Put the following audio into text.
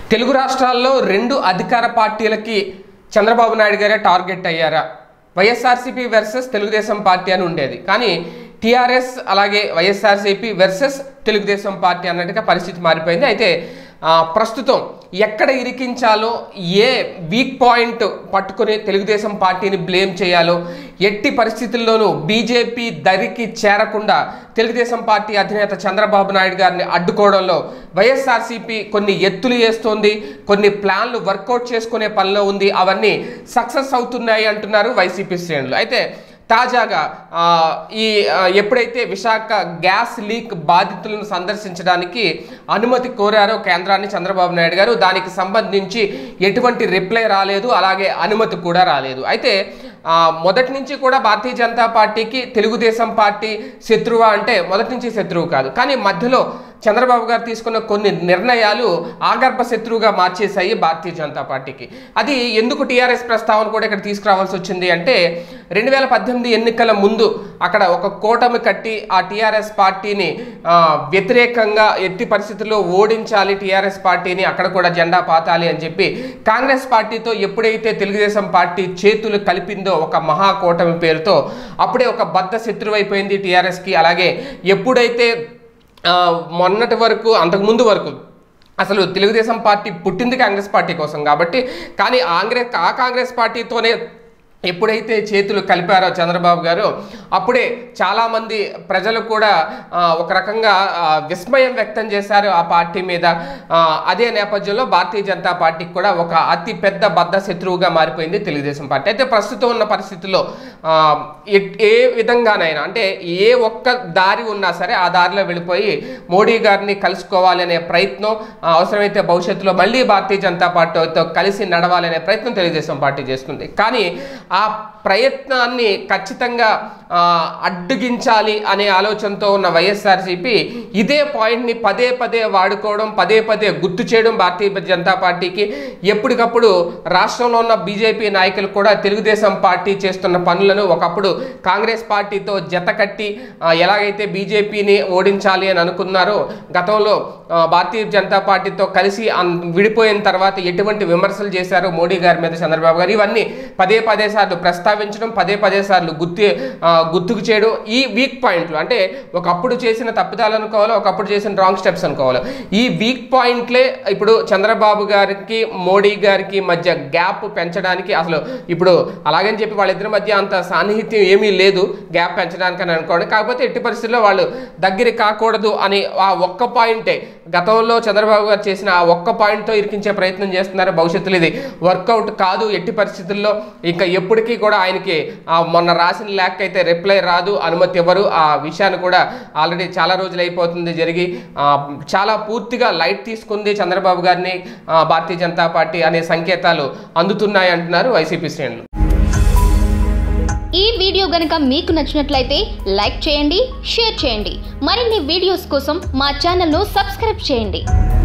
తెలుగు రాష్ట్రాల్లో రెండు అధికార పార్టీలకి చంద్రబాబు నాయుడు గారే టార్గెట్ అయ్యారా వైఎస్ఆర్సీపీ వర్సెస్ తెలుగుదేశం పార్టీ అని ఉండేది కానీ టీఆర్ఎస్ అలాగే వైఎస్ఆర్సీపీ వర్సెస్ తెలుగుదేశం పార్టీ అన్నట్టుగా పరిస్థితి మారిపోయింది అయితే ఆ, ప్రస్తుతం ఎక్కడ ఇరికించాలో ఏ వీక్ పాయింట్ పట్టుకొని తెలుగుదేశం పార్టీని బ్లేమ్ చేయాలో ఎట్టి పరిస్థితుల్లోనూ బీజేపీ దరికి చేరకుండా తెలుగుదేశం పార్టీ అధినేత చంద్రబాబు నాయుడు గారిని అడ్డుకోవడంలో వైఎస్ఆర్సీపీ కొన్ని ఎత్తులు వేస్తోంది కొన్ని ప్లాన్లు వర్కౌట్ చేసుకునే పనిలో ఉంది అవన్నీ సక్సెస్ అవుతున్నాయి అంటున్నారు వైసీపీ శ్రేణులు అయితే తాజాగా ఆ, ఈ ఆ, ఎప్పుడైతే విశాఖ గ్యాస్ లీక్ బాధితులను సందర్శించడానికి అనుమతి కోరారో కేంద్రాన్ని చంద్రబాబు నాయుడు గారు దానికి సంబంధించి ఎటువంటి రిప్లై రాలేదు అలాగే అనుమతి కూడా రాలేదు అయితే ఆ, మొదటి నుంచి కూడా భారతీయ జనతా పార్టీకి తెలుగుదేశం పార్టీ శత్రువా అంటే మొదటి నుంచి శత్రువు కాదు కానీ మధ్యలో చంద్రబాబు గారు తీసుకున్న కొన్ని నిర్ణయాలు ఆగర్భ శత్రువుగా మార్చేశాయి భారతీయ జనతా పార్టీకి అది ఎందుకు టీఆర్ఎస్ ప్రస్తావన కూడా ఇక్కడ తీసుకురావాల్సి వచ్చింది అంటే రెండు వేల పద్దెనిమిది ఎన్నికల ముందు అక్కడ ఒక కూటమి కట్టి ఆ టీఆర్ఎస్ పార్టీని ఆ, వ్యతిరేకంగా ఎట్టి పరిస్థితుల్లో ఓడించాలి టీఆర్ఎస్ పార్టీని అక్కడ కూడా జెండా పాతాలి అని చెప్పి కాంగ్రెస్ పార్టీతో ఎప్పుడైతే తెలుగుదేశం పార్టీ చేతులు కలిపిందో ఒక మహాకూటమి పేరుతో అప్పుడే ఒక బద్ద శత్రువు అయిపోయింది టీఆర్ఎస్కి అలాగే ఎప్పుడైతే ఆ, మొన్నటి వరకు అంతకుముందు వరకు అసలు తెలుగుదేశం పార్టీ పుట్టింది కాంగ్రెస్ పార్టీ కోసం కాబట్టి కానీ ఆంగ్రెస్ ఆ కాంగ్రెస్ పార్టీతోనే ఎప్పుడైతే చేతులు కలిపారో చంద్రబాబు గారు అప్పుడే చాలామంది ప్రజలు కూడా ఆ, ఒక రకంగా ఆ, విస్మయం వ్యక్తం చేశారు ఆ పార్టీ మీద ఆ, అదే నేపథ్యంలో భారతీయ జనతా పార్టీకి కూడా ఒక అతి పెద్ద బద్ద శత్రువుగా మారిపోయింది తెలుగుదేశం పార్టీ అయితే ప్రస్తుతం ఉన్న పరిస్థితుల్లో ఆ, ఎట్- ఏ విధంగానైనా అంటే ఏ ఒక్క దారి ఉన్నా సరే ఆ దారిలో వెళ్ళిపోయి మోడీ గారిని కలుసుకోవాలి అనే ప్రయత్నం ఆ, అవసరమైతే భవిష్యత్తులో మళ్ళీ భారతీయ జనతా పార్టీతో కలిసి నడవాలనే ప్రయత్నం తెలుగుదేశం పార్టీ చేస్తుంది కానీ ఆ ప్రయత్నాన్ని ఖచ్చితంగా ఆ, అడ్డుగించాలి అనే ఆలోచనతో ఉన్న వైఎస్ఆర్సీపీ ఇదే పాయింట్ని పదే పదే వాడుకోవడం పదే పదే గుర్తు చేయడం భారతీయ జనతా పార్టీకి ఎప్పటికప్పుడు రాష్ట్రంలో ఉన్న బీజేపీ నాయకులు కూడా తెలుగుదేశం పార్టీ చేస్తున్న పనులను ఒకప్పుడు కాంగ్రెస్ పార్టీతో జత కట్టి ఆ, ఎలాగైతే బీజేపీని ఓడించాలి అని అనుకున్నారో గతంలో ఆ, భారతీయ జనతా పార్టీతో కలిసి అన్- విడిపోయిన తర్వాత ఎటువంటి విమర్శలు చేశారో మోడీ గారి మీద చంద్రబాబు గారు ఇవన్నీ పదే పదే సార్లు ప్రస్తావించడం పదే పదే సార్లు గుర్తు ఆ, గుర్తుకు చేయడం ఈ వీక్ పాయింట్లు అంటే ఒకప్పుడు చేసిన తప్పిదాలు అనుకోవాలి ఒకప్పుడు చేసిన రాంగ్ స్టెప్స్ అనుకోవాలి ఈ వీక్ పాయింట్లే ఇప్పుడు చంద్రబాబు గారికి మోడీ గారికి మధ్య గ్యాప్ పెంచడానికి అసలు ఇప్పుడు అలాగని చెప్పి వాళ్ళిద్దరి మధ్య అంత సాన్నిహిత్యం ఏమీ లేదు గ్యాప్ పెంచడానికి అని అనుకోండి కాకపోతే ఎట్టి పరిస్థితుల్లో వాళ్ళు దగ్గర కాకూడదు అని ఆ ఒక్క పాయింటే గతంలో చంద్రబాబు గారు చేసిన ఆ ఒక్క పాయింట్తో ఇరికించే ప్రయత్నం చేస్తున్నారు భవిష్యత్తులో ఇది వర్కౌట్ కాదు ఎట్టి పరిస్థితుల్లో ఇంకా ఎప్పటికీ కూడా ఆయనకి ఆ మొన్న రాసిన లేఖ అయితే రిప్లై రాదు అనుమతి ఇవ్వరు ఆ విషయాన్ని కూడా ఆల్రెడీ చాలా రోజులు అయిపోతుంది జరిగి ఆ, చాలా పూర్తిగా లైట్ తీసుకుంది చంద్రబాబు గారిని ఆ, భారతీయ జనతా పార్టీ అనే సంకేతాలు అందుతున్నాయి అంటున్నారు వైసీపీ శ్రేణులు ఈ వీడియో గనుక మీకు నచ్చినట్లయితే లైక్ చేయండి షేర్ చేయండి మరిన్ని వీడియోస్ కోసం మా ఛానల్ను సబ్స్క్రైబ్ చేయండి